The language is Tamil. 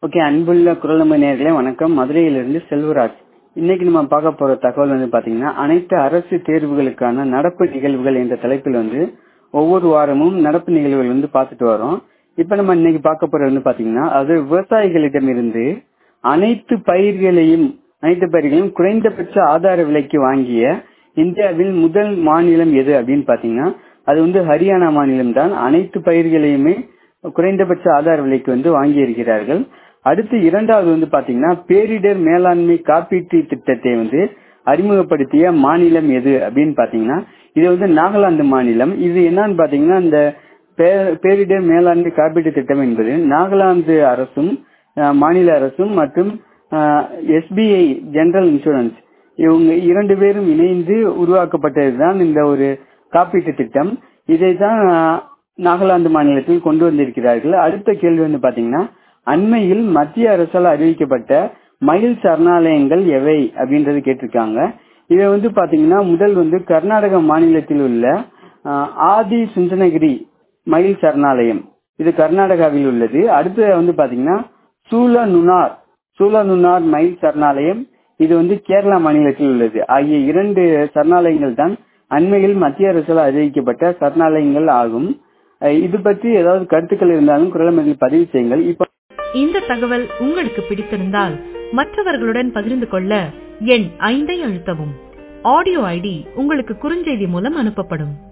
ஓகே அன்புள்ள குரலமை நேர்களே வணக்கம் மதுரையிலிருந்து செல்வராஜ் இன்னைக்கு நம்ம பார்க்க போற தகவல் வந்து பாத்தீங்கன்னா அனைத்து அரசு தேர்வுகளுக்கான நடப்பு நிகழ்வுகள் என்ற தலைப்பில் வந்து ஒவ்வொரு வாரமும் நடப்பு நிகழ்வுகள் வந்து பார்த்துட்டு வரோம் இப்ப நம்ம இன்னைக்கு பார்க்க போறது வந்து பாத்தீங்கன்னா அது விவசாயிகளிடமிருந்து அனைத்து பயிர்களையும் அனைத்து பயிர்களையும் குறைந்தபட்ச ஆதார விலைக்கு வாங்கிய இந்தியாவில் முதல் மாநிலம் எது அப்படின்னு பாத்தீங்கன்னா அது வந்து ஹரியானா மாநிலம் தான் அனைத்து பயிர்களையுமே குறைந்தபட்ச ஆதார விலைக்கு வந்து வாங்கி இருக்கிறார்கள் அடுத்து இரண்டாவது வந்து பாத்தீங்கன்னா பேரிடர் மேலாண்மை காப்பீட்டு திட்டத்தை வந்து அறிமுகப்படுத்திய மாநிலம் எது அப்படின்னு பாத்தீங்கன்னா இது வந்து நாகாலாந்து மாநிலம் இது என்னன்னு பாத்தீங்கன்னா இந்த பேரிடர் மேலாண்மை காப்பீட்டு திட்டம் என்பது நாகாலாந்து அரசும் மாநில அரசும் மற்றும் எஸ்பிஐ ஜெனரல் இன்சூரன்ஸ் இவங்க இரண்டு பேரும் இணைந்து உருவாக்கப்பட்டதுதான் இந்த ஒரு காப்பீட்டு திட்டம் இதை தான் நாகாலாந்து மாநிலத்தில் கொண்டு வந்திருக்கிறார்கள் அடுத்த கேள்வி வந்து பாத்தீங்கன்னா அண்மையில் மத்திய அரசால் அறிவிக்கப்பட்ட மயில் சரணாலயங்கள் எவை அப்படின்றது கேட்டிருக்காங்க இதை வந்து பாத்தீங்கன்னா முதல் வந்து கர்நாடக மாநிலத்தில் உள்ள ஆதி சுஞ்சனகிரி மயில் சரணாலயம் இது கர்நாடகாவில் உள்ளது அடுத்து வந்து பாத்தீங்கன்னா சூலநுனார் சூலநுனார் மயில் சரணாலயம் இது வந்து கேரளா மாநிலத்தில் உள்ளது ஆகிய இரண்டு சரணாலயங்கள் தான் அண்மையில் மத்திய அரசால் அறிவிக்கப்பட்ட சரணாலயங்கள் ஆகும் இது பற்றி ஏதாவது கருத்துக்கள் இருந்தாலும் குரலமையில் பதிவு செய்யுங்கள் இப்ப இந்த தகவல் உங்களுக்கு பிடித்திருந்தால் மற்றவர்களுடன் பகிர்ந்து கொள்ள எண் ஐந்தை அழுத்தவும் ஆடியோ ஐடி உங்களுக்கு குறுஞ்செய்தி மூலம் அனுப்பப்படும்